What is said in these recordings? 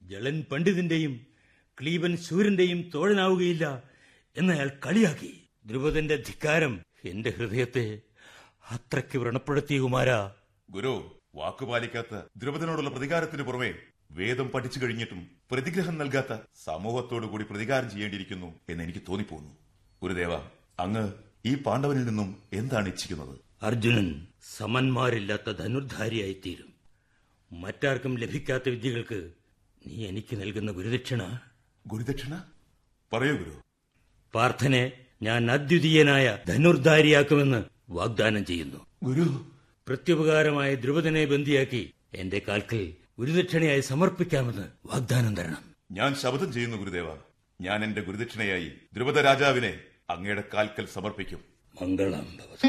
ജളൻ പണ്ഡിതിന്റെയും ക്ലീബൻ സൂര്യന്റെയും തോഴനാവുകയില്ല എന്നയാൾ കളിയാക്കി ദ്രുപദന്റെ ധിക്കാരം എന്റെ ഹൃദയത്തെ അത്രയ്ക്ക് വ്രണപ്പെടുത്തി കുമാരാ ഗുരു വാക്കുപാലിക്കാത്ത ദ്രുപദനോടുള്ള പ്രതികാരത്തിന് പുറമെ വേദം പഠിച്ചു കഴിഞ്ഞിട്ടും പ്രതിഗ്രഹം നൽകാത്ത സമൂഹത്തോടു കൂടി പ്രതികാരം ചെയ്യേണ്ടിയിരിക്കുന്നു എന്ന് എനിക്ക് തോന്നിപ്പോന്നു ഗുരുദേവ അങ്ങ് ഈ പാണ്ഡവനിൽ നിന്നും എന്താണ് ഇച്ഛിക്കുന്നത് അർജുനൻ സമന്മാരില്ലാത്ത ധനുർധാരിയായി തീരും മറ്റാർക്കും ലഭിക്കാത്ത വിദ്യകൾക്ക് നീ എനിക്ക് നൽകുന്ന ഗുരുദക്ഷിണ ഗുരുദക്ഷിണ പറയൂ ഗുരു പാർത്ഥനെ ഞാൻ അദ്വിതീയനായ ധനുർധാരിയാക്കുമെന്ന് വാഗ്ദാനം ചെയ്യുന്നു ഗുരു പ്രത്യുപകാരമായ ദ്രുപദനെ ബന്ദിയാക്കി എന്റെ കാൽക്കൽ ഗുരുദക്ഷിണയായി സമർപ്പിക്കാമെന്ന് വാഗ്ദാനം തരണം ഞാൻ ശപഥം ചെയ്യുന്നു ഗുരുദേവ ഞാൻ എന്റെ ഗുരുദക്ഷിണയായി ദ്രുപദ രാജാവിനെ അങ്ങയുടെ കാൽക്കൽ സമർപ്പിക്കും മംഗളം ഭവതു.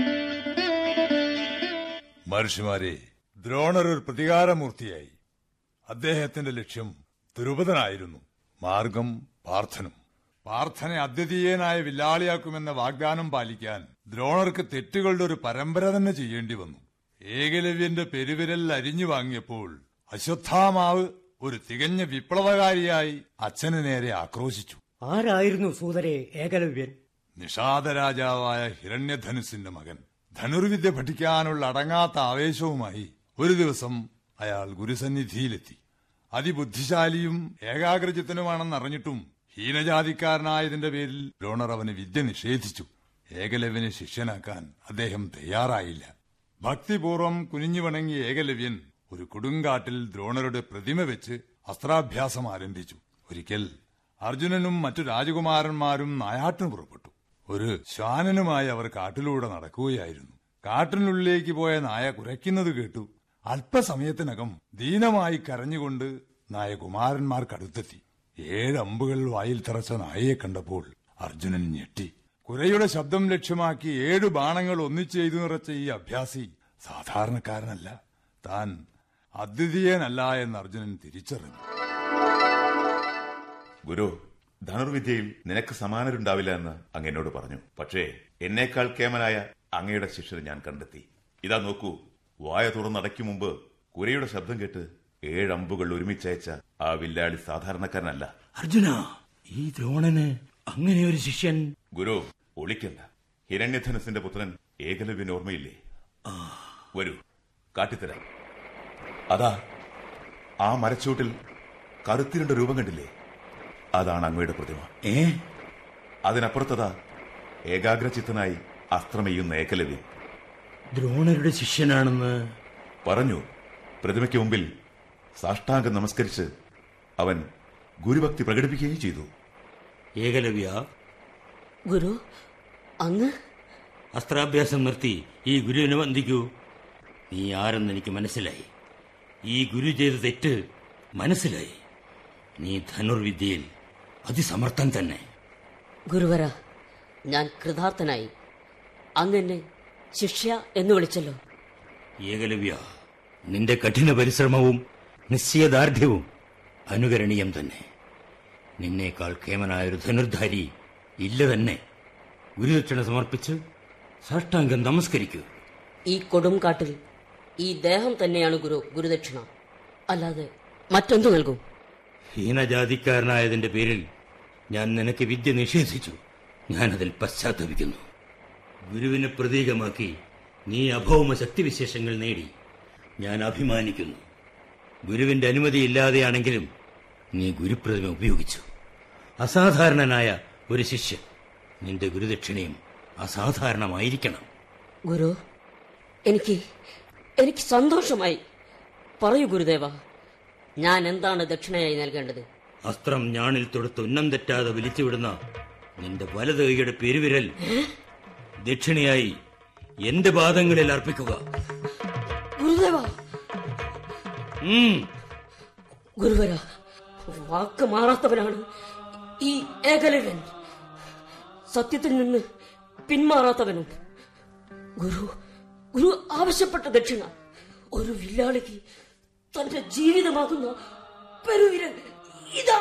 മഹർഷിമാരെ ദ്രോണർ ഒരു പ്രതികാരമൂർത്തിയായി അദ്ദേഹത്തിന്റെ ലക്ഷ്യം ദ്രുപദനായിരുന്നു മാർഗം പാർത്ഥനും പാർത്ഥനെ അദ്വിതീയനായ വില്ലാളിയാക്കുമെന്ന വാഗ്ദാനം പാലിക്കാൻ ദ്രോണർക്ക് തെറ്റുകളുടെ ഒരു പരമ്പര തന്നെ ചെയ്യേണ്ടി വന്നു ഏകലവ്യന്റെ പെരുവിരൽ അരിഞ്ഞു വാങ്ങിയപ്പോൾ അശ്വത്ഥാമാവ് ഒരു തികഞ്ഞ വിപ്ലവകാരിയായി അച്ഛന് നേരെ ആക്രോശിച്ചു ആരായിരുന്നു സൂതരെ ഏകലവ്യൻ നിഷാദരാജാവായ ഹിരണ്യധനുസിന്റെ മകൻ ധനുർവിദ്യ പഠിക്കാനുള്ള അടങ്ങാത്ത ആവേശവുമായി ഒരു ദിവസം അയാൾ ഗുരുസന്നിധിയിലെത്തി അതിബുദ്ധിശാലിയും ഏകാഗ്രചിത്തനുമാണെന്നറിഞ്ഞിട്ടും ഹീനജാതിക്കാരനായതിന്റെ പേരിൽ ദ്രോണർ അവന് വിദ്യ നിഷേധിച്ചു ഏകലവ്യനെ ശിഷ്യനാക്കാൻ അദ്ദേഹം തയ്യാറായില്ല ഭക്തിപൂർവം കുനിഞ്ഞു വണങ്ങിയ ഏകലവ്യൻ ഒരു കൊടുങ്കാട്ടിൽ ദ്രോണരുടെ പ്രതിമ വെച്ച് അസ്ത്രാഭ്യാസം ആരംഭിച്ചു ഒരിക്കൽ അർജുനനും മറ്റു രാജകുമാരന്മാരും നായാട്ടിന് പുറപ്പെട്ടു ഒരു ശ്വാനനുമായി അവർ കാട്ടിലൂടെ നടക്കുകയായിരുന്നു കാട്ടിനുള്ളിലേക്ക് പോയ നായ കുരയ്ക്കുന്നത് കേട്ടു അല്പസമയത്തിനകം ദീനമായി കരഞ്ഞുകൊണ്ട് നായ കുമാരന്മാർക്കടുത്തെത്തി ഏഴ് അമ്പുകൾ വായിൽ തറച്ച നായയെ കണ്ടപ്പോൾ അർജുനൻ ഞെട്ടി കുരയുടെ ശബ്ദം ലക്ഷ്യമാക്കി ഏഴ് ബാണങ്ങൾ ഒന്നിച്ചു ചെയ്തു നിറച്ച ഈ അഭ്യാസി സാധാരണക്കാരനല്ല താൻ അദ്വിതീയനല്ല എന്ന് അർജുനൻ തിരിച്ചറിഞ്ഞു ഗുരു ധനുർവിദ്യയിൽ നിനക്ക് സമാനരുണ്ടാവില്ല എന്ന് അങ്ങ് എന്നോട് പറഞ്ഞു പക്ഷേ എന്നേക്കാൾ കേമനായ അങ്ങയുടെ ശിഷ്യരെ ഞാൻ കണ്ടെത്തി ഇതാ നോക്കൂ വായ തുറന്നടയ്ക്കും മുമ്പ് കുരയുടെ ശബ്ദം കേട്ട് ഏഴ് അമ്പുകൾ ഒരുമിച്ചയച്ച ആ വില്ലാളി സാധാരണക്കാരനല്ല അർജുന ഈ ദ്രോണന് അങ്ങനെ ഒരു ശിഷ്യൻ ഗുരു ഒളിക്കണ്ട ഹിരണ്യധനുസിന്റെ പുത്രൻ ഏകലവ്യന് ഓർമ്മയില്ലേ വരൂ കാട്ടിത്തരാം അതാ ആ മരച്ചൂട്ടിൽ കറുത്തിരണ്ട രൂപം കണ്ടില്ലേ അതാണ് അങ്ങയുടെ പ്രതിമ ഏ അതിനപ്പുറത്തതാ ഏകാഗ്രചിത്തനായി അസ്ത്രമെയ്യുന്ന ഏകലവ്യൻ ദ്രോണരുടെ ശിഷ്യനാണെന്ന് പറഞ്ഞു പ്രതിമയ്ക്ക് മുമ്പിൽ സാഷ്ടാംഗം നമസ്കരിച്ച് അവൻ ഗുരുഭക്തി പ്രകടിപ്പിക്കുകയും ചെയ്തു ഏകലവ്യ ഗുരു അങ്ങ് അസ്ത്രാഭ്യാസം നിർത്തി ഈ ഗുരുവിനെ വന്ദിക്കൂ നീ ആരെന്ന് എനിക്ക് മനസ്സിലായി ഈ ഗുരു ചെയ്ത തെറ്റ് മനസ്സിലായി നീ ധനുർവിദ്യയിൽ അതിസമർത്ഥൻ തന്നെ ഗുരുവര ഞാൻ കൃതാർത്ഥനായി അങ്ങെന്നെ ശിഷ്യ എന്ന് വിളിച്ചല്ലോ ഏകലവ്യ നിന്റെ കഠിന പരിശ്രമവും നിശ്ചയദാർഢ്യവും അനുകരണീയം തന്നെ നിന്നേക്കാൾ കേമനായൊരു ധനുർധാരി ഇല്ല തന്നെ ഗുരുദക്ഷിണ സമർപ്പിച്ച് സാഷ്ടാംഗം നമസ്കരിക്കൂ ഈ കൊടുംകാട്ടിൽ ഈ ദേഹം തന്നെയാണ് ഗുരു ഗുരുദക്ഷിണ അല്ലാതെ മറ്റൊന്നു നൽകും ഹീനജാതിക്കാരനായതിന്റെ പേരിൽ ഞാൻ നിനക്ക് വിദ്യ നിഷേധിച്ചു ഞാനതിൽ പശ്ചാത്തപിക്കുന്നു ഗുരുവിനെ പ്രതീകമാക്കി നീ അഭൗമ ശക്തിവിശേഷങ്ങൾ നേടി ഞാൻ അഭിമാനിക്കുന്നു ഗുരുവിന്റെ അനുമതിയില്ലാതെയാണെങ്കിലും നീ ഗുരുപ്രതിമ ഉപയോഗിച്ചു അസാധാരണനായ ഒരു ശിഷ്യൻ നിന്റെ ഗുരുദക്ഷിണയും അസാധാരണമായിരിക്കണം ഗുരു എനിക്ക് എനിക്ക് സന്തോഷമായി പറയൂ ഗുരുദേവ ഞാൻ എന്താണ് ദക്ഷിണയായി നൽകേണ്ടത് അസ്ത്രം ഞാണിൽ തൊടുത്ത് ഉന്നം തെറ്റാതെ വലിച്ചുവിടുന്ന നിന്റെ വലത് കൈയുടെ പെരുവിരൽ ദക്ഷിണയായി എന്റെ പാദങ്ങളിൽ അർപ്പിക്കുക ഗുരുദേവ ഉം, ഗുരുവര വാക്ക് മാറാത്തവനാണ് ഈ ഏകലവൻ സത്യത്തിൽ നിന്ന് പിന്മാറാത്തവനും ഗുരു ഗുരു ആവശ്യപ്പെട്ട ദക്ഷിണ ഒരു വില്ലാളിക്ക് തന്റെ ജീവിതമാകുന്ന പെരുവിരൽ ഇതാ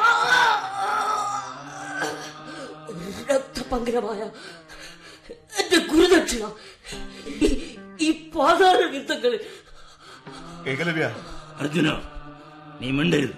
രക്തപങ്കരമായ എന്റെ ഗുരുദക്ഷിണ ഈ- ഈ പാതാള യുദ്ധങ്ങളിൽ ഏകലവ്യ അർജുന നീ മിണ്ടരുത്